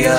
ஹொய்யா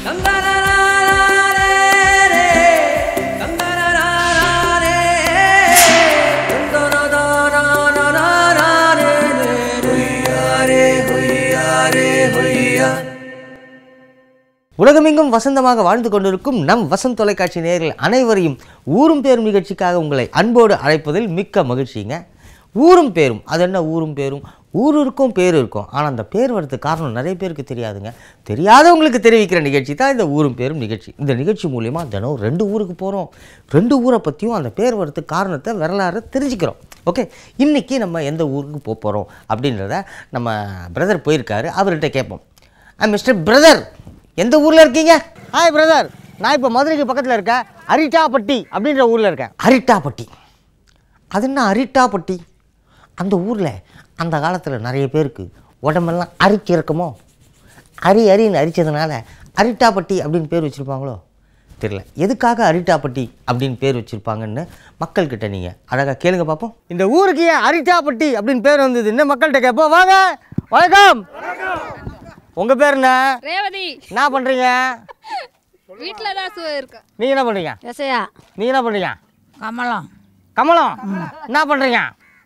உலகமெங்கும் வசந்தமாக வாழ்ந்து கொண்டிருக்கும் நம் வசந்த் தொலைக்காட்சி நேயர்கள் அனைவரையும் ஊரும் பேரும் நிகழ்ச்சிக்காக உங்களை அன்போடு அழைப்பதில் மிக்க மகிழ்ச்சிங்க ஊரும் பேரும் அது என்ன ஊரும் பேரும் ஊர் இருக்கும் பேர் இருக்கும் ஆனால் அந்த பேர் வரதுக்கு காரணம் நிறைய பேருக்கு தெரியாதுங்க தெரியாதவங்களுக்கு தெரிவிக்கிற நிகழ்ச்சி தான் இந்த ஊரும் பேரும் நிகழ்ச்சி இந்த நிகழ்ச்சி மூலிமா தினம் ரெண்டு ஊருக்கு போகிறோம் ரெண்டு ஊரை பற்றியும் அந்த பேர் வரதுக்கு காரணத்தை வரலாறு தெரிஞ்சுக்கிறோம் ஓகே இன்றைக்கி நம்ம எந்த ஊருக்கு போக போகிறோம் அப்படின்றத நம்ம பிரதர் போயிருக்காரு அவர்கிட்ட கேட்போம் மிஸ்டர் பிரதர் எந்த ஊரில் இருக்கீங்க ஹாய் பிரதர் நான் இப்போ மதுரைக்கு பக்கத்தில் இருக்கேன் அரிட்டாப்பட்டி அப்படின்ற ஊரில் இருக்கேன் அரிட்டாப்பட்டி அது என்ன அரிட்டாப்பட்டி அந்த ஊரில் அந்த காலத்தில் நிறைய பேருக்கு உடம்பெல்லாம் அரிச்சு இருக்குமோ அரி அரின்னு அரிச்சதுனால அரிட்டாப்பட்டி அப்படின்னு பேர் வச்சுருப்பாங்களோ தெரியல எதுக்காக அரிட்டாப்பட்டி அப்படின்னு பேர் வச்சுருப்பாங்கன்னு மக்கள்கிட்ட நீங்கள் அழகாக கேளுங்க பார்ப்போம் இந்த ஊருக்கு ஏன் அரிட்டாப்பட்டி அப்படின்னு பேர் வந்தது என்ன மக்கள்கிட்ட கேட்போம் வாங்க வணக்கம் உங்கள் பேர் என்ன ரேவதி என்ன பண்ணுறீங்க வீட்டில் தான் சு இருக்கேன் நீங்கள் என்ன பண்ணுறீங்க எசையா நீங்கள் என்ன பண்ணுறீங்க கமலம் கமலம் என்ன பண்ணுறீங்க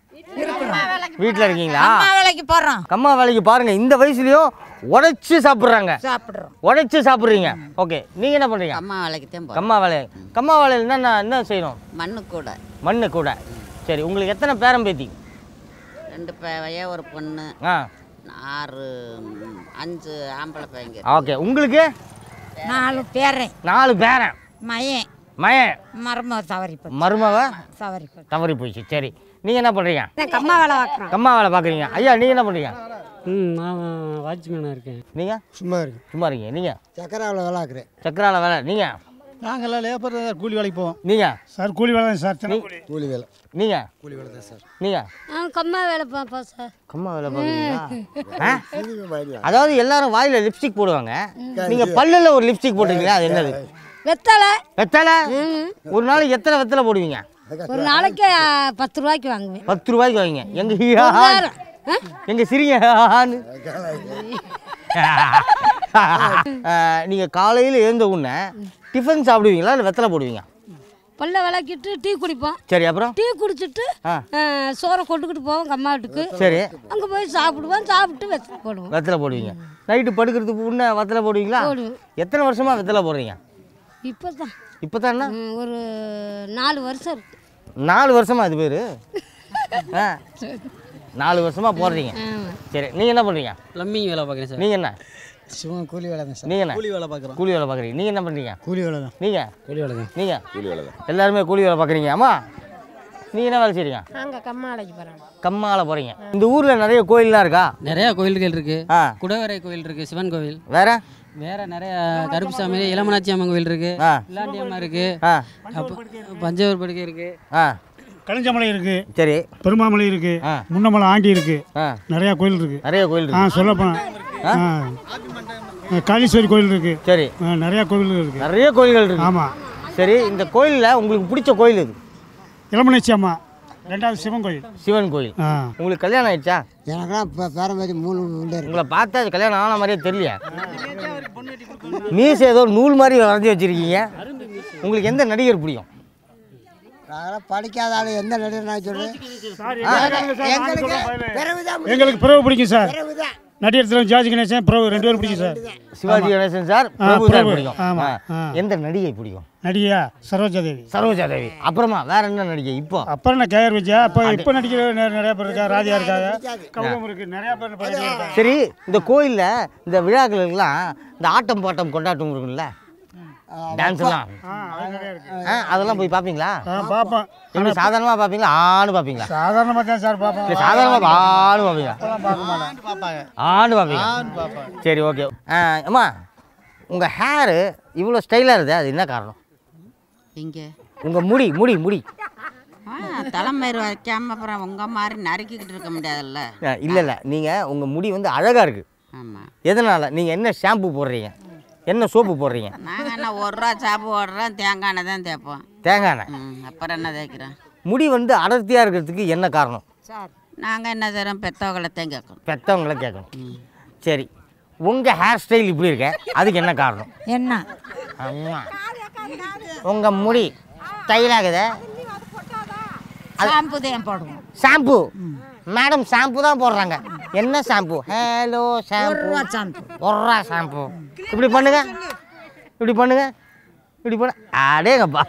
வீட்டில் இருக்கீங்களா அம்மா வேலைக்கு போறோம் கம்மா வேலைக்கு பாருங்க இந்த வயசுலயும் உடைச்சு சாப்பிட்றாங்க சாப்பிடுறோம் உடைச்சு சாப்பிட்றீங்க ஓகே நீங்க என்ன பண்றீங்க அம்மா வேலைக்கு தான் போகிறோம் கம்மா வேலை கம்மா வேலையில் என்னென்ன என்ன செய்யணும் மண்ணு கூட மண்ணு கூட சரி உங்களுக்கு எத்தனை பேரம் பேத்தி ரெண்டு பையன் ஒரு பொண்ணு ஆ ஆறு ம், அஞ்சு ஆம்பளை பையங்க ஓகே உங்களுக்கு நாலு பேரன் நாலு பேரன் மயன் மயன் மருமக தவறி போச்சு மருமவ தவறி போச்சு தவறி போயிடுச்சு சரி நீங்க என்ன பண்றீங்க கம்மா வேலை பார்க்குறோம் கம்மா வேலை பார்க்குறீங்க ஐயா நீங்க என்ன பண்றீங்க ம் நான் வாட்ச்மேனாக இருக்கேன் நீங்க சும்மா இருக்கு சும்மா இருக்கீங்க நீங்க சக்கராவில் வேலை ஆக்குறேன் சக்கரால வேலை நீங்க நாங்கள்லாம் லேபர் தான் சார் கூலி வேலைக்கு போவோம் நீங்க சார் கூலி வேலை தான் சார் கூலி வேலை நீங்க கூலி வேலை தான் சார் நீங்க கம்மா வேலை பார்ப்போம் சார் கம்மா வேலை பார்க்குறீங்களா ஆ? அதாவது எல்லாரும் வாயில லிப்ஸ்டிக் போடுவாங்க நீங்க பல்லுல ஒரு லிப்ஸ்டிக் போட்டிருக்கீங்களா அது என்னது வெத்தலை வெத்தலை ஒரு நாளைக்கு எத்தனை வெத்தலை போடுவீங்க ஒரு நாளைக்கு ஆ, பத்து ரூபாய்க்கு வாங்குவேன் பத்து ரூபாய்க்கு வாங்க எங்க ஹீஹான். ஆ? எங்க சிரிங்க ஹான்னு. ஆ, நீங்க காலையில எழுந்த உடனே டிஃபன் சாப்பிடுவீங்களா இல்லை வெத்தலை போடுவீங்க பல்ல விளக்கிட்டு டீ குடிப்போம் சரி அப்புறம் டீ குடிச்சிட்டு ஆ. ஆ, சோறை கொண்டுக்கிட்டு போவோம் கம்மா வீட்டுக்கு சரி அங்கே போய் சாப்பிடுவோம் சாப்பிட்டு வெத்தலை போடுவோம் வெத்தலை போடுவீங்க நைட்டு படுக்கிறதுக்கு முன்னே வெத்தலை போடுவீங்களா போடுவேன். எத்தனை வருஷமா வெத்தலை போடுறீங்க இப்போ தான் இப்போ தான் என்ன ஒரு நாலு வருஷம் இருக்கு நாலு வருஷமா இது பேர் ஆ நாலு வருஷமா போடுறீங்க ஆமாம் சரி நீங்கள் என்ன பண்ணுறீங்க ப்ளம்பிங் வேலை பார்க்குறேன் சார் நீங்கள் என்ன சிவன் கூலி வேலை தான் சார் நீங்கள் என்ன கூலி வேலை பார்க்குறோம் கூலி வேலை பார்க்குறீங்க நீங்கள் என்ன பண்ணுறீங்க கூலி வேலை தான் நீங்கள் கூலி வேலை தான் நீங்கள் கூலி வேலை தான் எல்லாருமே கூலி வேலை பார்க்குறீங்க அம்மா நீங்கள் என்ன வேலை செய்றீங்க நாங்கள் கம்மா வேலைக்கு போகிறோம் கம்மால போகிறீங்க இந்த ஊரில் நிறைய கோயில்லாம் இருக்கா நிறையா கோயில்கள் இருக்கு ஆ குடவரை கோயில் இருக்கு சிவன் கோவில் வேற வேற நிறைய கருப்புசாமி இளமனாச்சி அம்மன் கோயில் இருக்கு ஆ இல்லாண்டி அம்மா இருக்கு ஆ அப்போ பஞ்சவர் படுக்கை இருக்கு ஆ கலிஞ்சமலை இருக்கு சரி பெருமாமலை இருக்கு ஆ. முன்னமலை ஆண்டி இருக்கு ஆ நிறையா கோயில் இருக்கு நிறைய கோயில் ஆ இருக்கு சொல்ல போனால் காளீஸ்வரி கோயில் இருக்கு சரி ஆ, நிறையா கோயில் இருக்கு நிறைய கோயில்கள் இருக்கு ஆமாம் சரி இந்த கோயிலில் உங்களுக்கு பிடிச்ச கோயில் இது இளமணச்சி அம்மா ரெண்டாவது சிவன் கோயில் சிவன் கோயில் ஆ உங்களுக்கு கல்யாணம் ஆயிடுச்சா எனக்குலாம் இப்போ பேரம்பேதி மூணு உண்டு உங்களை பார்த்தா அது கல்யாணம் ஆன மாதிரியே தெரியல மீசை ஏதோ நூல் மாதிரி வரைஞ்சி வச்சிருக்கீங்க உங்களுக்கு எந்த நடிகர் பிடிக்கும் நாங்களாம் படிக்காத ஆள் எந்த நடிகர் நான் சொல்கிறேன் எங்களுக்கு பிறகு பிடிக்கும் சார் நடிகர் திலகம் ஜார்ஜ் கணேசன் பிரபு ரெண்டு பேரும் பிடிக்கும் சார் சிவாஜி கணேசன் சார் ஆ, பிரபு சார் பிரபு. பிடிக்கும் ஆமா, ஆ. ஆ. எந்த நடிகை பிடிக்கும் நடிகையா சரோஜா தேவி சரோஜா தேவி அப்புறமா வேற என்ன நடிகை இப்போ அப்புறம் நான் கேஆர் விஜயா இப்போ இப்போ நடிக்கிற நெ- நிறைய பேர் இருக்கா ராதியா இருக்காங்க கௌதம் இருக்கு நிறைய பேர் இப்ப நடிகர் இருக்காங்க சரி இந்த கோயிலில் இந்த விழாக்களுக்கெல்லாம் இந்த ஆட்டம் பாட்டம் கொண்டாட்டம் இருக்கும்ல டான்ஸ் எல்லாம் ஆ அது நிறைய இருக்கு ஆ, அதெல்லாம் போய் பார்ப்பீங்களா ஆ பார்ப்போம் எப்படி சாதாரணமாக பார்ப்பீங்களா ஆணு பார்ப்பீங்களா சாதாரணமாக தான் சார் பார்ப்போம் இல்லை சாதாரணமாக ஆணு பார்ப்பீங்களா பார்க்க மாட்டேன் ஆணு பார்ப்பீங்க சரி ஓகே அம்மா உங்கள் ஹேரு இவ்வளோ ஸ்டைலாக இருக்குது அது என்ன காரணம் இங்கே உங்கள் முடி முடி முடி ஆ தலைமயிறு வைக்காம அப்புறம் உங்கள் மாதிரி நறுக்கிக்கிட்டு இருக்க முடியாதுல்ல இல்லை இல்லை நீங்கள் உங்கள் முடி வந்து அழகாக இருக்குது ஆமாம் எதனால் நீங்கள் என்ன ஷாம்பு போடுறீங்க என்ன சோப்பு போடுறீங்க நாங்கள் என்ன ஒரு ரூபா சாப்பு ஓடுறோம் தேங்காய் எண்ணெய் தான் தேய்ப்போம் தேங்காய் எண்ணெய் ம் அப்புறம் என்ன தேய்க்கிறோம் முடி வந்து அடர்த்தியாக இருக்கிறதுக்கு என்ன காரணம் நாங்கள் என்ன செய்கிறோம் பெத்தவங்களை தான் கேட்கணும் பெற்றவங்கள கேட்கணும் சரி உங்கள் ஹேர் ஸ்டைல் இப்படி இருக்க அதுக்கு என்ன காரணம் என்ன ஆமா உங்கள் முடி ஸ்டைலாகுதே ஷாம்பு தான் போடுவோம் ஷாம்பு மேடம் ஷாம்பு தான் போடுறாங்க என்ன ஷாம்பு ஹலோ ஷாம்பு ரூபா ஷாம்பு ஒரு ரூபா ஷாம்பு இப்படி பண்ணுங்க இப்படி பண்ணுங்க இப்படி பண்ண அடேங்கப்பா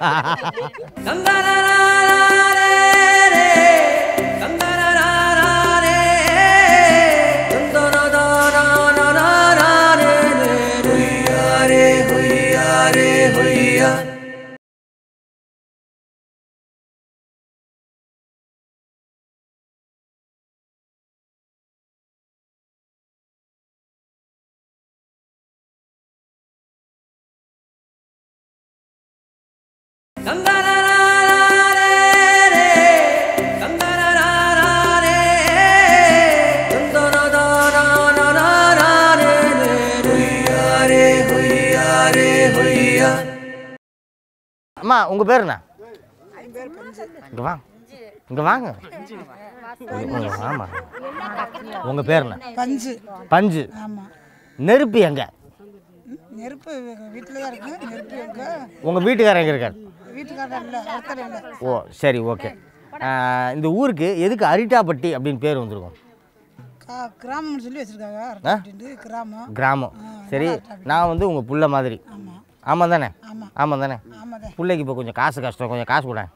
அம்மா உங்க பேர் என்ன இங்க வாங்க இங்க வாங்க இங்க வாமா உங்க பேர் என்ன பஞ்சு பஞ்சு ஆமாம் நெருப்பு எங்க நெருப்பு வீட்டில் தான் இருக்கு நெருப்பு எங்க உங்க வீட்டுக்காரர் எங்க இருக்கார் வீட்டுக்காரர் இல்லை ஒருத்தர் இல்லை ஓ சரி ஓகே இந்த ஊருக்கு எதுக்கு அரிட்டாப்பட்டி அப்படின்னு பேர் வந்திருக்கும் கா கிராமம்னு சொல்லி வச்சுருக்காங்க அரட்டாட்டின்ட்டு கிராமம் கிராமம் சரி நான் வந்து உங்கள் புள்ள மாதிரி ஆமாம் ஆமாம் தானே ஆமாம் ஆமாம் தானே ஆமாம் பிள்ளைக்கு இப்போ கொஞ்சம் காசு கஷ்டம் கொஞ்சம் காசு கூட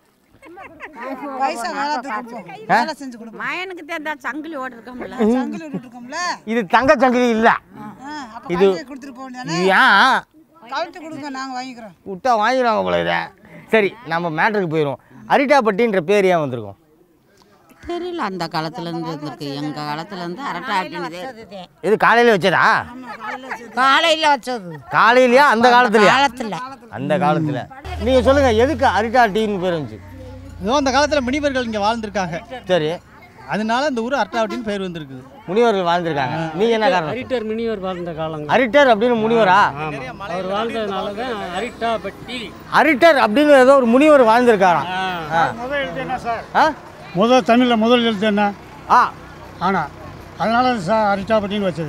பைசா காலத்துக்கு கொடுப்போம் வேலை செஞ்சு கொடுப்போம் மயனுக்கு தான் சங்கிலி ஓட்டிருக்கோம்ல சங்கிலி விட்டுருக்கோம்ல இது தங்க சங்கிலி இல்லை ஆ அப்போ இது- கழட்டி கொடுத்துட்டு போக வேண்டியதானே ஏன் கழட்டி கொடுங்க நாங்கள் வாங்கிக்கிறோம் விட்டா வாங்கிடுவாங்க போல இதை சரி நம்ம மேட்ருக்கு போயிடுவோம் அரிட்டாப்பட்டின்ற பேர் ஏன் வந்திருக்கும் தெரியல அந்த காலத்துல இருந்து இருந்திருக்கு எங்க காலத்துல இருந்து அரட்டை அப்படின்னு இது காலையில் வச்சதா காலையில் வச்சது காலையிலயா அந்த காலத்துலயா காலத்தில் அந்த காலத்தில் நீங்கள் சொல்லுங்கள் எதுக்கு அரிட்டா டீன்னு பேர் வந்துச்சு ஏதோ அந்த காலத்தில் முனிவர்கள் இங்கே வாழ்ந்திருக்காங்க சரி அதனால இந்த ஊர் அர்த்தாவட்டின்னு பேர் வந்திருக்குது முனிவர்கள் வாழ்ந்திருக்காங்க நீங்கள் என்ன காரணம் அரிட்டர் மினிவர் வாழ்ந்த காலங்க அரிட்டர் அப்படின்னு முனிவரா ஆமாம் அவர் வாழ்ந்ததுனால தான் அரிட்டாப்பட்டி அரிட்டர் அப்படின்னு ஏதோ ஒரு முனிவர் வாழ்ந்திருக்காராம் ஆ. முதல் எழுத்து என்ன சார் ஆ முதல் தமிழில் முதல் எழுத்து என்ன ஆ ஆனா அதனால சார் அரிட்டாப்பட்டின்னு வச்சது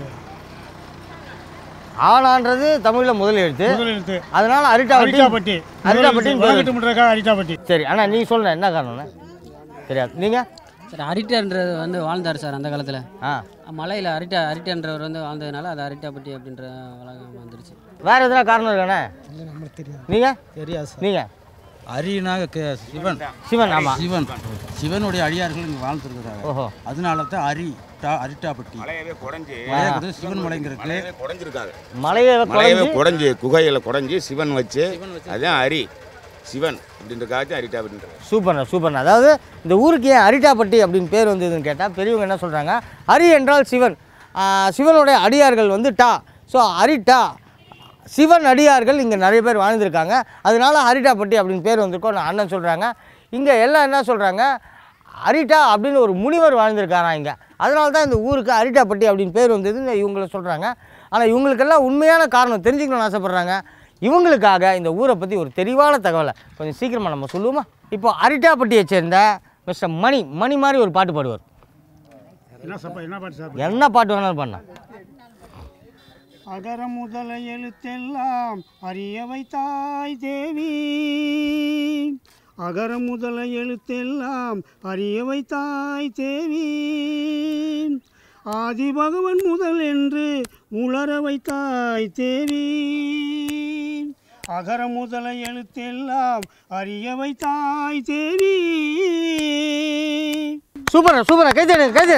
ஆனான்றது தமிழில் முதல் எழுத்து முதல் எழுத்து அதனால அரிட்டாப்பட்டி அரிட்டாப்பட்டி அரிட்டாப்பட்டின்னு பேர் வழக்கட்டு முன்றக்கா அரிட்டாப்பட்டி சரி ஆனால் நீ சொல்ல என்ன காரணம்னு தெரியாது நீங்கள் சார் அரிட்டர்ன்றது வந்து வாழ்ந்தார் சார் அந்த காலத்தில் ஆ மலையில் அரிட்டா அரிட்டன்றவர் வந்து வாழ்ந்ததுனால அது அரிட்டாப்பட்டி அப்படின்ற வழக்கம் வந்துருச்சு வேற எதனா காரணம் இருக்கானே நீங்கள் தெரியாது சார் நீங்கள் அரியனாக கே- சிவன் சிவன் ஆமாம் சிவன் சிவனுடைய அடியார்கள் இங்கே வாழ்ந்துருக்கிறாங்க ஓஹோ அதனால தான் அரி டா அரிட்டாப்பட்டி மலையாக்குது சிவன் மலைங்கிறதுக்கு குறைஞ்சிருக்காங்க மலையை மலையவே குறைஞ்சி குறைஞ்சி குகையில் குறைஞ்சி சிவன் வச்சு அதான் அரி சிவன் அப்படின்றக்காச்சும் அரிட்டா அப்படின்றது சூப்பர்ண்ணா சூப்பர்ண்ணா அதாவது இந்த ஊருக்கு ஏன் அரிட்டாப்பட்டி அப்படின்னு பேர் வந்ததுன்னு கேட்டால் பெரியவங்க என்ன சொல்கிறாங்க அரி என்றால் சிவன் ஆ, சிவனுடைய அடியார்கள் வந்து டா ஸோ அரிட்டா சிவன் அடியார்கள் இங்கே நிறைய பேர் வாழ்ந்திருக்காங்க அதனால அரிட்டாப்பட்டி அப்படின்னு பேர் வந்திருக்கோம் நான் அண்ணன் சொல்கிறாங்க இங்கே எல்லாம் என்ன சொல்கிறாங்க அரிட்டா அப்படின்னு ஒரு முனிவர் வாழ்ந்திருக்காராம் இங்கே அதனால தான் இந்த ஊருக்கு அரிட்டாப்பட்டி அப்படின்னு பேர் வந்ததுன்னு இவங்களை சொல்கிறாங்க ஆனால் இவங்களுக்கெல்லாம் உண்மையான காரணம் தெரிஞ்சுக்கணும்னு ஆசைப்பட்றாங்க இவங்களுக்காக இந்த ஊரை பற்றி ஒரு தெளிவான தகவலை கொஞ்சம் சீக்கிரமாக நம்ம சொல்லுவோமா இப்போ அரிட்டாப்பட்டியை சேர்ந்த மிஸ்டர் மணி மணி மாதிரி ஒரு பாட்டு பாடுவார் என்ன சப்பா என்ன பாட்டு சார் என்ன பாட்டு வேணாலும் பண்ண அகர முதல எழுத்தெல்லாம் அறிய வைத்தாய் தேவி அகர முதல எழுத்தெல்லாம் அறிய வைத்தாய் தேவி ஆதி பகவன் முதல் என்று உளர வைத்தாய் தேவி அகர முதல எழுத்தெல்லாம் அறிய வைத்தாய் தேவி சூப்பரா சூப்பரா கைத்தடு கைத்தடு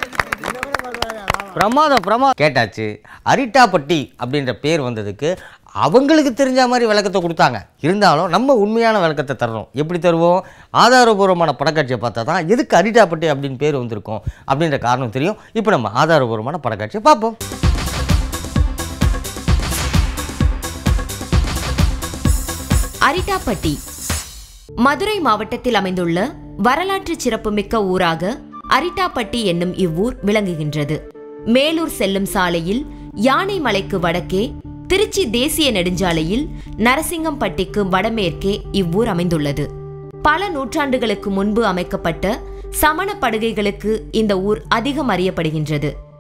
பிரமாதம் பிரமாதம் கேட்டாச்சு அரிட்டாப்பட்டி அப்படின்ற பேர் வந்ததுக்கு அவங்களுக்கு தெரிஞ்ச மாதிரி விளக்கத்தை கொடுத்தாங்க இருந்தாலும் நம்ம உண்மையான விளக்கத்தை தர்றோம் எப்படி தருவோம் ஆதாரபூர்வமான படக்காட்சியை பார்த்தா தான் எதுக்கு அரிட்டாப்பட்டி அப்படின்னு பேர் வந்திருக்கும் அப்படின்ற காரணம் தெரியும் இப்போ நம்ம ஆதாரபூர்வமான படக்காட்சியை பார்ப்போம் அரிட்டாப்பட்டி மதுரை மாவட்டத்தில் அமைந்துள்ள வரலாற்று சிறப்புமிக்க ஊராக அரிட்டாப்பட்டி என்னும் இவ்வூர் விளங்குகின்றது மேலூர் செல்லும் சாலையில் யானைமலைக்கு வடக்கே திருச்சி தேசிய நெடுஞ்சாலையில் நரசிங்கம்பட்டிக்கு வடமேற்கே இவ்வூர் அமைந்துள்ளது பல நூற்றாண்டுகளுக்கு முன்பு அமைக்கப்பட்ட சமண படுகைகளுக்கு இந்த ஊர் அதிகம் அறியப்படுகின்றது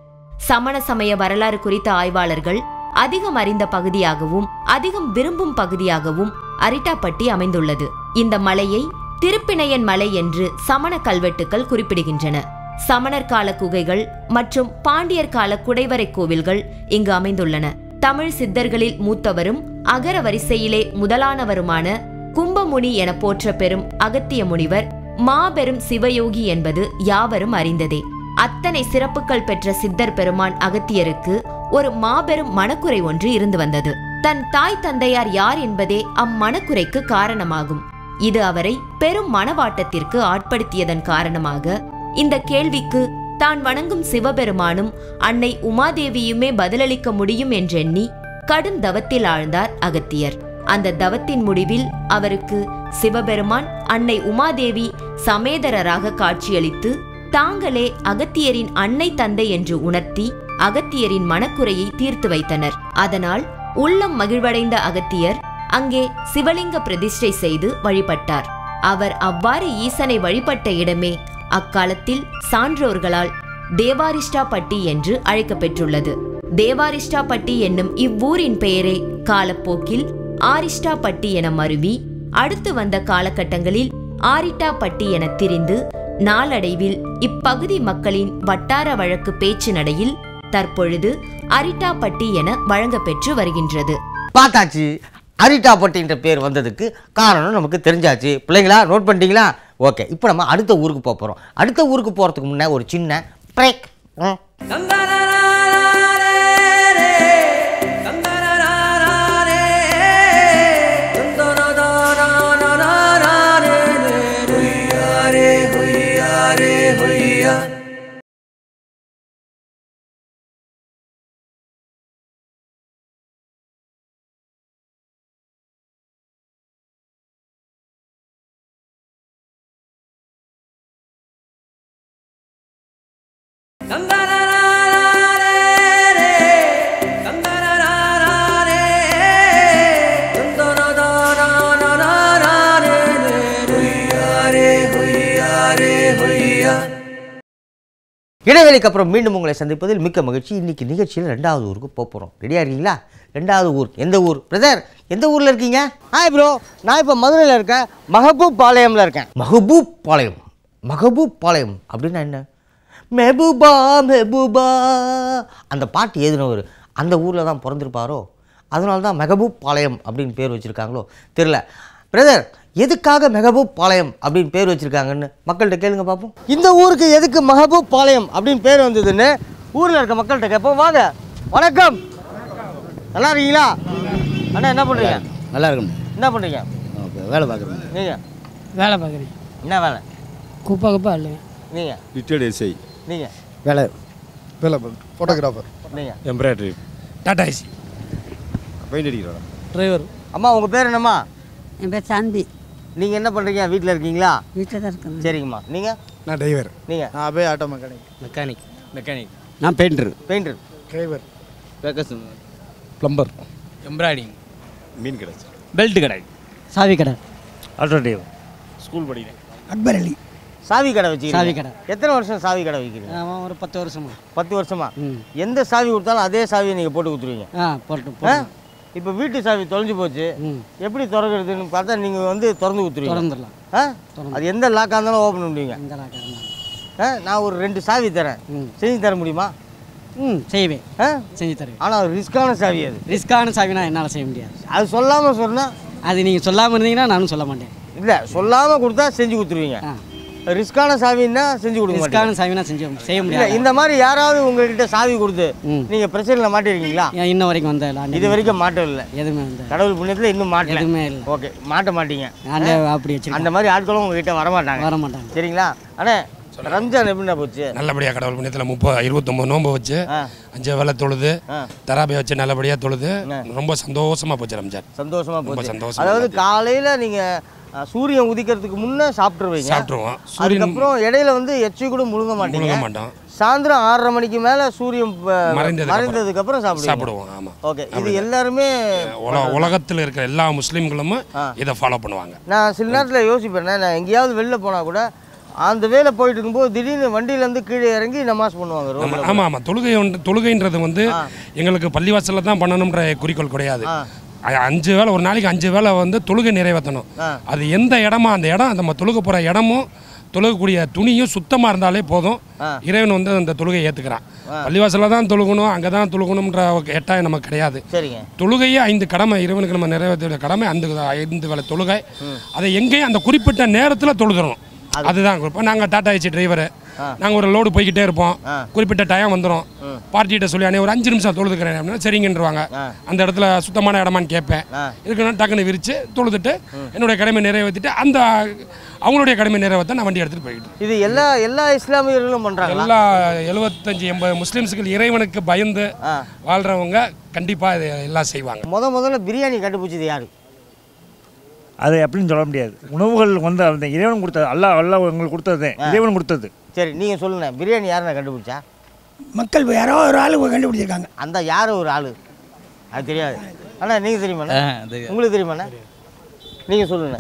சமண சமய வரலாறு குறித்த ஆய்வாளர்கள் அதிகம் அறிந்த பகுதியாகவும் அதிகம் விரும்பும் பகுதியாகவும் அரிட்டாப்பட்டி அமைந்துள்ளது இந்த மலையை திருப்பிணையன் மலை என்று சமண கல்வெட்டுக்கள் குறிப்பிடுகின்றன சமணர் கால குகைகள் மற்றும் பாண்டியர் கால குடைவரை கோவில்கள் இங்கு அமைந்துள்ளன தமிழ் சித்தர்களில் மூத்தவரும் அகர வரிசையிலே முதலானவருமான கும்பமுனி என போற்ற பெறும் அகத்திய முனிவர் மாபெரும் சிவயோகி என்பது யாவரும் அறிந்ததே அத்தனை சிறப்புகள் பெற்ற சித்தர் பெருமான் அகத்தியருக்கு ஒரு மாபெரும் மனக்குறை ஒன்று இருந்து வந்தது தன் தாய் தந்தையார் யார் என்பதே அம்மனக்குறைக்கு காரணமாகும் இது அவரை பெரும் மனவாட்டத்திற்கு ஆட்படுத்தியதன் காரணமாக இந்த கேள்விக்கு தான் வணங்கும் சிவபெருமானும் அன்னை உமாதேவியுமே பதிலளிக்க முடியும் என்றெண்ணி கடும் தவத்தில் ஆழ்ந்தார் அகத்தியர் அந்த தவத்தின் முடிவில் அவருக்கு சிவபெருமான் அன்னை உமாதேவி சமேதரராக காட்சியளித்து தாங்களே அகத்தியரின் அன்னை தந்தை என்று உணர்த்தி அகத்தியரின் மனக்குறையை தீர்த்து வைத்தனர் அதனால் உள்ளம் மகிழ்வடைந்த அகத்தியர் அங்கே சிவலிங்க பிரதிஷ்டை செய்து வழிபட்டார் அவர் அவ்வாறு ஈசனை வழிபட்ட இடமே அக்காலத்தில் சான்றோர்களால் தேவாரிஷ்டாப்பட்டி என்று அழைக்கப்பெற்றுள்ளது தேவாரிஷ்டாப்பட்டி என்னும் இவ்வூரின் பெயரே காலப்போக்கில் ஆரிஷ்டாப்பட்டி என மருவி அடுத்து வந்த காலகட்டங்களில் ஆரிட்டாப்பட்டி என திரிந்து நாளடைவில் இப்பகுதி மக்களின் வட்டார வழக்கு பேச்சு நடையில் தற்பொழுது அரிட்டாப்பட்டி என வழங்கப்பெற்று வருகின்றது பார்த்தாச்சு அரிட்டாப்பட்டின்ற பேர் வந்ததுக்கு காரணம் நமக்கு தெரிஞ்சாச்சு பிள்ளைங்களா நோட் பண்ணிட்டீங்களா ஓகே இப்போ நம்ம அடுத்த ஊருக்கு போக போகிறோம் அடுத்த ஊருக்கு போகிறதுக்கு முன்னே ஒரு சின்ன பிரேக் இடைவேளைக்கு அப்புறம் மீண்டும் உங்களை சந்திப்பதில் மிக்க மகிழ்ச்சி இன்னைக்கு நிகழ்ச்சியில் ரெண்டாவது ஊருக்கு போக போகிறோம் ரெடியாக இருக்கீங்களா ரெண்டாவது ஊர் எந்த ஊர் பிரதர் எந்த ஊரில் இருக்கீங்க ஹாய் ப்ரோ நான் இப்போ மதுரையில் இருக்கேன் மஹபூப் பாளையமில் இருக்கேன் மஹபூப் பாளையம் மஹபூப் பாளையம் அப்படின்னா என்ன மெஹபூபா மெஹபூபா அந்த பாட்டு எழுதினவர் அந்த ஊரில் தான் பிறந்திருப்பாரோ அதனால தான் மெஹபூப் பாளையம் அப்படின்னு பேர் வச்சுருக்காங்களோ தெரில பிரதர் எதுக்காக மெஹபூப் பாளையம் அப்படின்னு பேர் வச்சுருக்காங்கன்னு மக்கள்கிட்ட கேளுங்க பார்ப்போம் இந்த ஊருக்கு எதுக்கு மெஹபூப் பாளையம் அப்படின்னு பேர் வந்ததுன்னு ஊரில் இருக்க மக்கள்கிட்ட கேட்போம் வாங்க வணக்கம் நல்லா இருக்கீங்களா அண்ணா என்ன பண்ணுறீங்க நல்லா இருக்கும் என்ன பண்ணுறீங்க வேலை பார்க்குறேன் நீங்கள் வேலை பார்க்குறேன் என்ன வேலை குப்பை குப்பை இல்லை நீங்கள் ரிட்டையர்டு எஸ்ஐ நீங்கள் வேலை வேலை ஃபோட்டோகிராஃபர் நீங்கள் எம்ப்ராய்டரி டாடா ஏசி பெயிண்ட் அடிக்கிறோம் டிரைவர் அம்மா உங்கள் பேர் என்னம்மா என் பேர் சாந்தி நீங்கள் என்ன பண்ணுறீங்க வீட்டில் இருக்கீங்களா வீட்டில் தான் இருக்கேன் சரிங்கம்மா நீங்கள் நான் டிரைவர் நீங்கள் நான் அபே ஆட்டோ மெக்கானிக் மெக்கானிக் மெக்கானிக் நான் பெயிண்டர் பெயிண்டர் டிரைவர் பேக்கஸ் ப்ளம்பர் எம்ப்ராய்டிங் மீன் கடை பெல்ட் கடை சாவி கடை ஆட்டோ டிரைவர் ஸ்கூல் படிக்கிறேன் அக்பர் அலி சாவி கடை வச்சுக்கிறீங்க சாவி கடை. எத்தனை வருஷம் சாவி கடை வைக்கிறீங்க ஆமாம் ஒரு பத்து வருஷமா பத்து வருஷமா ம் எந்த சாவி கொடுத்தாலும் அதே சாவியை நீங்கள் போட்டு கொடுத்துருவீங்க ஆ போட்டு ஆ இப்போ வீட்டு சாவி தொலைஞ்சு போச்சு ம் எப்படி திறக்கிறதுன்னு பார்த்தா நீங்கள் வந்து திறந்து கொடுத்துருவீங்க திறந்துடலாம் ஆ அது எந்த லாக்காக இருந்தாலும் ஓப்பன் பண்ணுவீங்க எந்த லாக்காக ஆ நான் ஒரு ரெண்டு சாவி தரேன் ம் செஞ்சு தர முடியுமா ம் செய்வேன் ஆ செஞ்சு தருவேன் ஆனால் ரிஸ்க்கான சாவி அது ரிஸ்க்கான சாவினா என்னால் செய்ய முடியாது அது சொல்லாமல் சொன்னால் அது நீங்கள் சொல்லாமல் இருந்தீங்கன்னா நானும் சொல்ல மாட்டேன் இல்லை சொல்லாமல் கொடுத்தா செஞ்சு கொடுத்துருவீங்க ஆ ரிஸ்க்கான சாவின்னா செஞ்சு கொடுக்க மாட்டீங்க ரிஸ்க்கான சாவினா செஞ்சு செய்ய இல்லை முடியாது இந்த மாதிரி யாராவது உங்ககிட்ட சாவி கொடுத்து ம் நீங்கள் பிரச்சனையில் மாட்டிருக்கீங்களா ஏன் இன்ன வரைக்கும் வந்த இது வரைக்கும் மாட்டவில்லை எதுவுமே வந்த கடவுள் புண்ணியத்தில் இன்னும் மாட்டல எதுவுமே இல்லை ஓகே மாட்ட மாட்டீங்க அந்த அப்படி வச்சிருக்கேன் அந்த மாதிரி ஆட்களும் உங்ககிட்ட வரமாட்டாங்க வர மாட்டாங்க சரிங்களா அண்ணே ரம்ஜான் எப்படிண்ணா போச்சு நல்லபடியாக கடவுள் புண்ணியத்தில் முப்பது இருபத்தொம்பது நோன்பு வச்சு ஆ அஞ்சு வேலை தொழுது ஆ தராபி வச்சு நல்லபடியாக தொழுது ஆ. ரொம்ப சந்தோஷமா போச்சு ரம்ஜான் சந்தோஷமா ரொம்ப போச்சு சந்தோஷமா அதாவது காலையில நீங்க அஹ், சூரியன் உதிக்கிறதுக்கு முன்ன சாப்பிட்டுருவீங்க சாப்பிட்ருவோம் சூரியன் அதுக்கப்புறம் இடையில வந்து எச்சி கூட முழுங்க மாட்டீங்க முழுங்க மாட்டோம் சாயந்தரம் ஆறரை மணிக்கு மேல சூரியன் ப- மறைந்ததுக்கு மறைந்ததுக்கு அப்புறம் சாப்பிடுவீங்க சாப்பிடுவோம் ஆமாம் ஓகே இது எல்லாருமே உல உலகத்தில் இருக்கிற எல்லா முஸ்லீம்களும் ஆ. இதை ஃபாலோ பண்ணுவாங்க நான் சில நேரத்தில் யோசிப்பேன் நான் எங்கேயாவது வெளில போனால் கூட அந்த வேலை போயிட்டு இருக்கும்போது திடீர்னு வண்டியிலேருந்து கீழே இறங்கி நமாஸ் பண்ணுவாங்க ஆமாம் ரோட்ல. ஆமாம் ஆமாம் தொழுகை ஒன்று தொழுகைன்றது வந்து எங்களுக்கு பள்ளிவாசலில் தான் பண்ணணுன்ற குறிக்கோள் கிடையாது அ- அஞ்சு வேளை ஒரு நாளைக்கு அஞ்சு வேளை வந்து தொழுகை நிறைவேற்றணும் ஆ. அது எந்த இடமா அந்த இடம் நம்ம தொழுக போகிற இடமும் தொழுகக்கூடிய துணியும் சுத்தமாக இருந்தாலே போதும் ஆ. இறைவன் வந்து அந்த தொழுகையை ஏற்றுக்கிறான் பள்ளிவாசலில் தான் தொழுகணும் அங்கே தான் தொழுகணுன்ற எட்டாயம் நமக்கு கிடையாது சரிங்க தொழுகையே ஐந்து கடமை இறைவனுக்கு நம்ம நிறைவேற்ற வேண்டிய கடமை அந்த ஐந்து வேலை தொழுகை அதை எங்கேயும் அந்த குறிப்பிட்ட நேரத்தில் தொழுதுறணும் அதுதான் இப்போ நாங்கள் டாடா ஏசி டிரைவரு நாங்கள் ஒரு லோடு போய்கிட்டே இருப்போம் குறிப்பிட்ட டைம் வந்துடும் பார்ட்டிகிட்ட சொல்லி அண்ணே ஒரு அஞ்சு நிமிஷம் தொழுதுக்கிறேன் அப்படின்னா சரிங்கன்றவாங்க அந்த இடத்துல சுத்தமான இடமான்னு கேட்பேன் இருக்குன்னா டக்குன்னு விரித்து தொழுதுட்டு என்னுடைய கடமை நிறைவேற்றிட்டு அந்த அவங்களுடைய கடமை நிறைவேற்ற நான் வண்டி எடுத்துகிட்டு போய்கிட்டு இது எல்லா எல்லா இஸ்லாமியர்களும் பண்ணுறாங்களா எல்லா எழுபத்தஞ்சு எண்பது முஸ்லீம்ஸுகள் இறைவனுக்கு பயந்து வாழ்கிறவங்க கண்டிப்பாக இதை எல்லாம் செய்வாங்க முத முதல்ல பிரியாணி கண்டுபிடிச்சது யாரு அது எப்படின்னு சொல்ல முடியாது உணவுகள் வந்து அந்த இறைவன் கொடுத்தது அல்லாஹ் அல்லாஹ் உங்களுக்கு கொடுத்தது இறைவன் கொடுத்தது சரி நீங்கள் சொல்லுங்க பிரியாணி யாருண்ணா கண்டுபிடிச்சா மக்கள் யாரோ ஒரு ஆளு கண்டுபிடிச்சிருக்காங்க அந்த யார் ஒரு ஆளு அது தெரியாது அண்ணா நீங்கள் தெரியுமாண்ணா உங்களுக்கு தெரியுமாண்ணா நீங்கள் சொல்லுங்க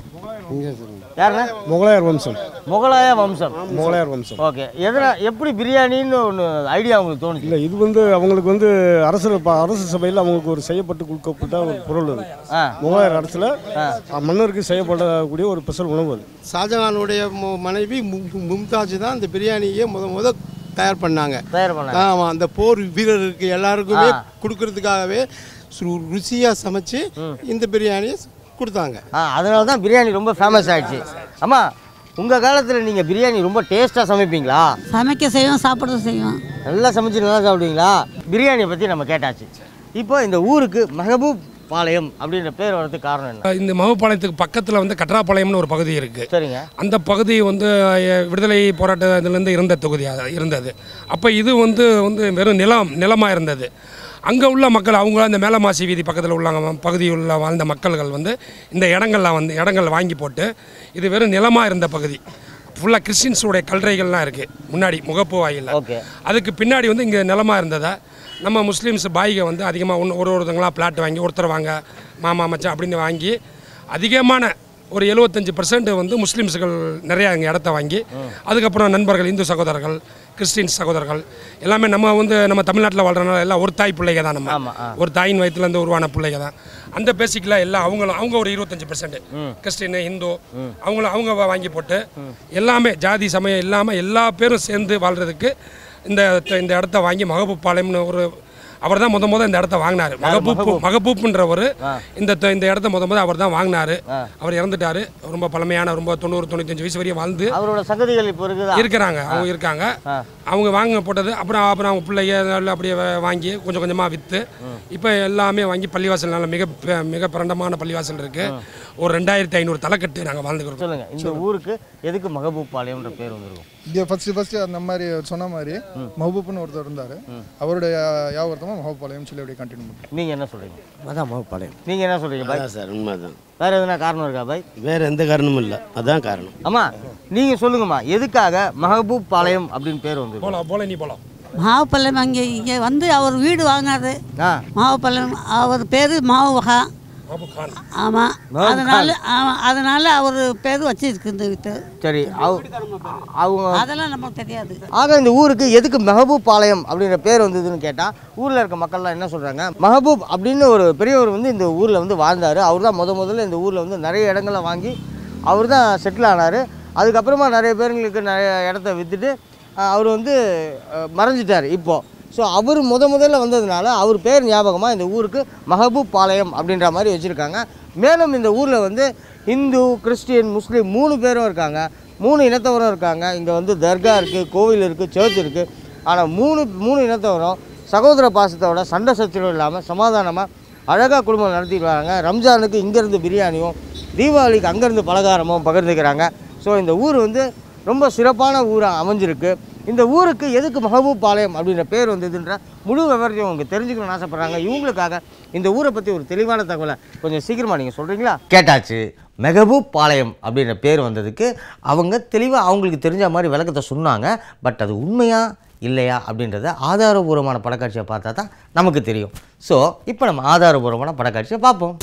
யாருண்ணா முகலாயர் வம்சம் முகலாய வம்சம் முகலாயர் வம்சம் ஓகே எதனா எப்படி பிரியாணின்னு ஒன்று ஐடியா உங்களுக்கு தோணுச்சு இல்லை இது வந்து அவங்களுக்கு வந்து அரசு ப- அரசு சபையில் அவங்களுக்கு ஒரு செய்யப்பட்டு கொடுக்கப்பட்ட ஒரு பொருள் அது ஆ. முகலாயர் அரசில் மன்னருக்கு செய்யப்படக்கூடிய ஒரு ஸ்பெஷல் உணவு அது ஷாஜகானுடைய மு- மனைவி மு- மும்தாஜ் தான் இந்த பிரியாணியை முத முத தயார் பண்ணாங்க தயார் பண்ணாங்க. ஆமாம் அந்த போர் வீரருக்கு எல்லாருக்குமே கொடுக்கறதுக்காகவே சு- ருசியா சமைச்சு இந்த பிரியாணியை கொடுத்தாங்க ஆ அதனால தான் பிரியாணி ரொம்ப ஃபேமஸ் ஆயிடுச்சு அம்மா உங்கள் காலத்தில் நீங்கள் பிரியாணி ரொம்ப டேஸ்ட்டாக சமைப்பீங்களா சமைக்க செய்வோம் சாப்பிட செய்வோம் நல்லா சமைச்சு நல்லா சாப்பிடுவீங்களா பிரியாணியை பற்றி நம்ம கேட்டாச்சு இப்போ இந்த ஊருக்கு மெஹபூப் பாளையம் அப்படின்ற பேர் வர்றதுக்கு காரணம் என்ன இந்த மகுப்பாளையத்துக்கு பக்கத்தில் வந்து கட்ராப்பாளையம்னு ஒரு பகுதி இருக்குது சரிங்க அந்த பகுதி வந்து அஹ், விடுதலை போராட்டத்திலேருந்து இருந்த தொகுதியாக இருந்தது அப்போ இது வந்து வந்து வெறும் நிலம் நிலமாக இருந்தது அங்கே உள்ள மக்கள் அவங்க அந்த மேலமாசி வீதி பக்கத்தில் உள்ள பகுதியில் உள்ள வாழ்ந்த மக்கள்கள் வந்து இந்த இடங்கள்லாம் வந்து இடங்கள் வாங்கி போட்டு இது வெறும் நிலமாக இருந்த பகுதி ஃபுல்லாக கிறிஸ்டின்ஸுடைய கல்லறைகள்லாம் இருக்குது முன்னாடி முகப்பு வாயிலில் ஓகே அதுக்கு பின்னாடி வந்து இங்கே நிலமாக இருந்ததா நம்ம முஸ்லீம்ஸ் பாய்க வந்து அதிகமாக ஒன்று ஒரு ஒருத்தங்களா பிளாட் வாங்கி ஒருத்தர் வாங்க மாமா மச்சான் அப்படின்னு வாங்கி அதிகமான ஒரு எழுபத்தஞ்சு பர்சன்ட் வந்து முஸ்லீம்ஸுகள் நிறையா இங்கே இடத்த வாங்கி அதுக்கப்புறம் நண்பர்கள் இந்து சகோதரர்கள் கிறிஸ்டின் சகோதரர்கள் எல்லாமே நம்ம வந்து நம்ம தமிழ்நாட்டில் வாழ்றதுனால எல்லாம் ஒரு தாய் பிள்ளைங்க தான் நம்ம ஒரு தாயின் வயிற்றுலேருந்து உருவான பிள்ளைங்க தான் அந்த பேசிக்கில் எல்லாம் அவங்களும் அவங்க ஒரு இருபத்தஞ்சு பர்சன்ட் கிறிஸ்டின் இந்து அவங்களும் அவங்க வா- வாங்கி போட்டு எல்லாமே ஜாதி சமயம் இல்லாமல் எல்லா பேரும் சேர்ந்து வாழ்கிறதுக்கு இந்த இந்த இடத்த வாங்கி மகபூப்பாளையம்னு ஒரு அவர் தான் முத முத இந்த இடத்த வாங்கினாரு மகபூப் மகபூப்ன்றவர் இந்த த- இந்த இடத்த முத முத அவர் தான் வாங்கினாரு அவர் இறந்துட்டாரு ரொம்ப பழமையான ரொம்ப தொண்ணூறு தொண்ணூத்தஞ்சு வயசு வரையும் வாழ்ந்து அவரோட சகதிகள் இப்போ இருக்குதா இருக்கிறாங்க அவங்க இருக்காங்க அவங்க வாங்க போட்டது அப்புறம் அப்புறம் அவங்க பிள்ளைங்க நல்லா அப்படியே வா- வாங்கி கொஞ்சம் கொஞ்சமாக விற்று இப்போ எல்லாமே வாங்கி பள்ளிவாசல் நல்ல மிக ப- மிக பிரண்டமான பள்ளிவாசல் இருக்கு ஒரு ரெண்டாயிரத்தி ஐநூறு தலைக்கட்டு நாங்கள் வாழ்ந்துக்கிறோம் சொல்லுங்க இந்த ஊருக்கு எதுக்கு மகபூப் பாளையம்ன்ற பேர் வந்திருக்கும் இங்கே ஃபர்ஸ்ட் ஃபர்ஸ்ட் அந்த மாதிரி அவர் சொன்ன மாதிரி மஹபூப்னு ஒருத்தர் இருந்தார் அவருடைய வியாபாரத்தமாக மஹபூபாளையம் சொல்லி அப்படியே கண்டினியூ பண்ணுறோம் நீங்கள் என்ன சொல்கிறீங்க அதான் மகப்பாளையம் நீங்கள் என்ன சொல்கிறீங்க பாய் அதான் சார் உண்மைதான் வேறு எதுனா காரணம் இருக்கா பாய் வேறு எந்த காரணமும் இல்லை அதான் காரணம் அம்மா நீங்கள் சொல்லுங்கம்மா எதுக்காக மஹபூப் பாளையம் அப்படின்னு பேர் வந்து போலாம் போல நீ போலாம் மாவுப்பள்ளம் அங்கே இங்கே வந்து அவர் வீடு வாங்கினாரு ஆ மாவுப்பள்ளம் அவர் பேர் மாவுவகா பாபு கான் ஆமாம் மாவு அதனால ஆமாம் அதனால அவர் பேர் வச்சிருக்கு இந்த வீட்டு சரி அவ- அவங்க அதெல்லாம் நமக்கு தெரியாது ஆக இந்த ஊருக்கு எதுக்கு மெஹபூப் பாளையம் அப்படின்ற பேர் வந்ததுன்னு கேட்டால் ஊரில் இருக்க மக்கள்லாம் என்ன சொல்கிறாங்க மெஹபூப் அப்படின்னு ஒரு பெரியவர் வந்து இந்த ஊரில் வந்து வாழ்ந்தார் அவர் தான் முத முதல்ல இந்த ஊரில் வந்து நிறைய இடங்களை வாங்கி அவர் தான் செட்டில் ஆனார் அதுக்கப்புறமா நிறைய பேருங்களுக்கு நிறைய இடத்த விற்றுட்டு அவர் வந்து அஹ், மறைஞ்சிட்டார் இப்போது ஸோ அவர் முத முதல்ல வந்ததுனால அவர் பேர் ஞாபகமாக இந்த ஊருக்கு மஹபூப் பாளையம் அப்படின்ற மாதிரி வச்சுருக்காங்க மேலும் இந்த ஊரில் வந்து இந்து கிறிஸ்டியன் முஸ்லீம் மூணு பேரும் இருக்காங்க மூணு இனத்தவரும் இருக்காங்க இங்கே வந்து தர்கா இருக்குது கோவில் இருக்குது சர்ச் இருக்குது ஆனால் மூணு மூணு இனத்தவரும் சகோதர பாசத்தோட சண்டை சச்சரவு இல்லாமல் சமாதானமாக அழகாக குடும்பம் நடத்திட்டு வராங்க ரம்ஜானுக்கு இங்கேருந்து பிரியாணியும் தீபாவளிக்கு அங்கேருந்து பலகாரமும் பகிர்ந்துக்கிறாங்க ஸோ இந்த ஊர் வந்து ரொம்ப சிறப்பான ஊராக அமைஞ்சிருக்கு இந்த ஊருக்கு எதுக்கு மஹபூப் பாளையம் அப்படின்ற பேர் வந்ததுன்ற முழு விவரத்தையும் அவங்க தெரிஞ்சுக்கணும்னு ஆசைப்பட்றாங்க இவங்களுக்காக இந்த ஊரை பற்றி ஒரு தெளிவான தகவலை கொஞ்சம் சீக்கிரமாக நீங்கள் சொல்கிறீங்களா கேட்டாச்சு மெகபூப் பாளையம் அப்படின்ற பேர் வந்ததுக்கு அவங்க தெளிவாக அவங்களுக்கு தெரிஞ்ச மாதிரி விளக்கத்தை சொன்னாங்க பட் அது உண்மையா இல்லையா அப்படின்றத ஆதாரபூர்வமான படக்காட்சியை பார்த்தா தான் நமக்கு தெரியும் ஸோ இப்போ நம்ம ஆதாரபூர்வமான படக்காட்சியை பார்ப்போம்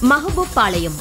மஹபூப் பாளையம்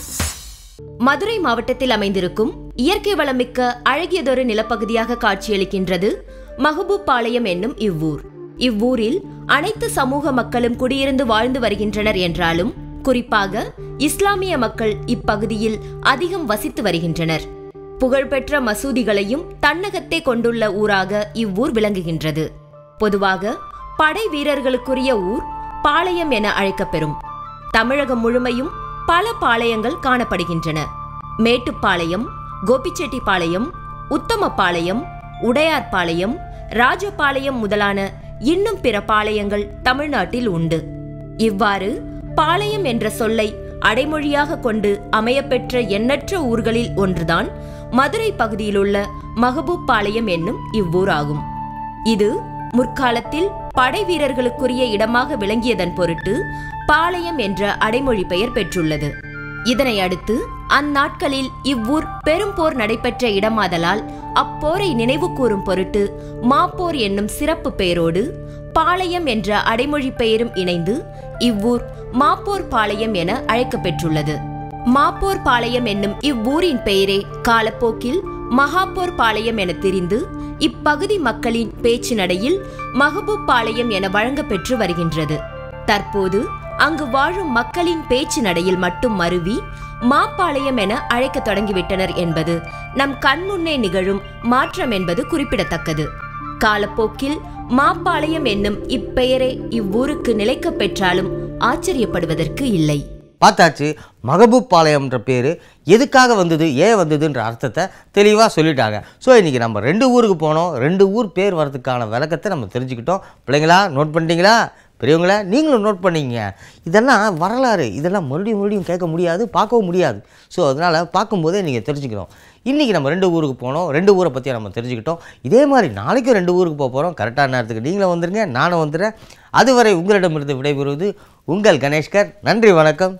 மதுரை மாவட்டத்தில் அமைந்திருக்கும் இயற்கை வளமிக்க அழகியதொரு நிலப்பகுதியாக காட்சியளிக்கின்றது மஹபூப் பாளையம் என்னும் இவ்வூர் இவ்வூரில் அனைத்து சமூக மக்களும் குடியிருந்து வாழ்ந்து வருகின்றனர் என்றாலும் குறிப்பாக இஸ்லாமிய மக்கள் இப்பகுதியில் அதிகம் வசித்து வருகின்றனர் புகழ்பெற்ற மசூதிகளையும் தன்னகத்தே கொண்டுள்ள ஊராக இவ்வூர் விளங்குகின்றது பொதுவாக படை வீரர்களுக்குரிய ஊர் பாளையம் என அழைக்கப்பெறும் தமிழகம் முழுமையும் பல பாளையங்கள் காணப்படுகின்றன மேட்டுப்பாளையம் கோபிச்செட்டிப்பாளையம் உத்தமபாளையம் உடையார்பாளையம் ராஜபாளையம் முதலான இன்னும் பிற பாளையங்கள் தமிழ்நாட்டில் உண்டு இவ்வாறு பாளையம் என்ற சொல்லை அடைமொழியாக கொண்டு அமையப்பெற்ற எண்ணற்ற ஊர்களில் ஒன்றுதான் மதுரை பகுதியிலுள்ள மகபூப் பாளையம் என்னும் இவ்வூர் ஆகும் இது முற்காலத்தில் படை வீரர்களுக்குரிய இடமாக விளங்கியதன் பொருட்டு பாளையம் என்ற அடைமொழி பெயர் பெற்றுள்ளது இதனை அடுத்து அந்நாட்களில் இவ்வூர் பெரும் போர் நடைபெற்ற இடமாதலால் அப்போரை நினைவு கூறும் பொருட்டு மாப்போர் என்னும் சிறப்பு பெயரோடு பாளையம் என்ற அடைமொழி பெயரும் இணைந்து இவ்வூர் மாப்போர் பாளையம் என அழைக்கப்பெற்றுள்ளது மாப்போர் பாளையம் என்னும் இவ்வூரின் பெயரே காலப்போக்கில் மகாப்போர் பாளையம் என திரிந்து இப்பகுதி மக்களின் பேச்சு நடையில் மகபூப் பாளையம் என வழங்கப்பெற்று வருகின்றது தற்போது அங்கு வாழும் மக்களின் பேச்சு நடையில் மட்டும் மருவி மாப்பாளையம் என அழைக்க தொடங்கிவிட்டனர் என்பது நம் கண்முன்னே நிகழும் மாற்றம் என்பது குறிப்பிடத்தக்கது காலப்போக்கில் மாப்பாளையம் என்னும் இப்பெயரே இவ்வூருக்கு நிலைக்கப் பெற்றாலும் ஆச்சரியப்படுவதற்கு இல்லை பார்த்தாச்சு மகபூப் பாளையம்ன்ற பேர் எதுக்காக வந்தது ஏன் வந்ததுன்ற அர்த்தத்தை தெளிவாக சொல்லிட்டாங்க ஸோ இன்றைக்கி நம்ம ரெண்டு ஊருக்கு போனோம் ரெண்டு ஊர் பேர் வரதுக்கான விளக்கத்தை நம்ம தெரிஞ்சுக்கிட்டோம் பிள்ளைங்களா நோட் பண்ணிட்டீங்களா பெரியவங்களா நீங்களும் நோட் பண்ணீங்க இதெல்லாம் வரலாறு இதெல்லாம் மறுபடியும் மறுபடியும் கேட்க முடியாது பார்க்கவும் முடியாது ஸோ அதனால் பார்க்கும்போதே நீங்கள் தெரிஞ்சுக்கணும் இன்றைக்கி நம்ம ரெண்டு ஊருக்கு போனோம் ரெண்டு ஊரை பற்றி நம்ம தெரிஞ்சுக்கிட்டோம் இதே மாதிரி நாளைக்கு ரெண்டு ஊருக்கு போக போகிறோம் கரெக்டான நேரத்துக்கு நீங்களும் வந்துருங்க நானும் வந்துடுறேன் அதுவரை உங்களிடமிருந்து விடைபெறுவது உங்கள் கணேஷ்கர் நன்றி வணக்கம்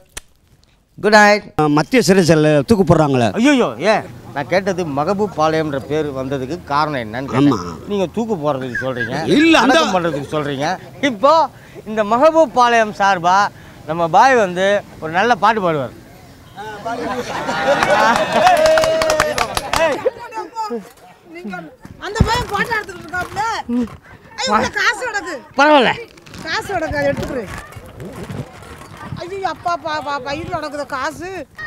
குட் நைட் மத்திய சிறைச்சல் தூக்கு போடுறாங்களே ஐயோ ஏன் நான் கேட்டது மகபூப் பாளையம்ன்ற பேர் வந்ததுக்கு காரணம் என்னன்னு ஆமா. கேட்டேன். நீங்க தூக்கு போடுறதுக்கு சொல்றீங்க இல்ல, அந்த- அடக்கம் பண்றதுக்கு சொல்றீங்க இப்போ இந்த மகபூப் பாளையம் சார்பா நம்ம பாய் வந்து ஒரு நல்ல பாட்டு பாடுவார் அந்த பையன் போட்டோ எடுத்துக்கிட்டு இருக்காப்ல ஐயோ உள்ள காசு கிடக்கு பரவாயில்ல காசு கிடக்கு அதை எடுத்துக்கிறேன் ஐயோ அப்பா பா பா பயிரில் நடக்குது காசு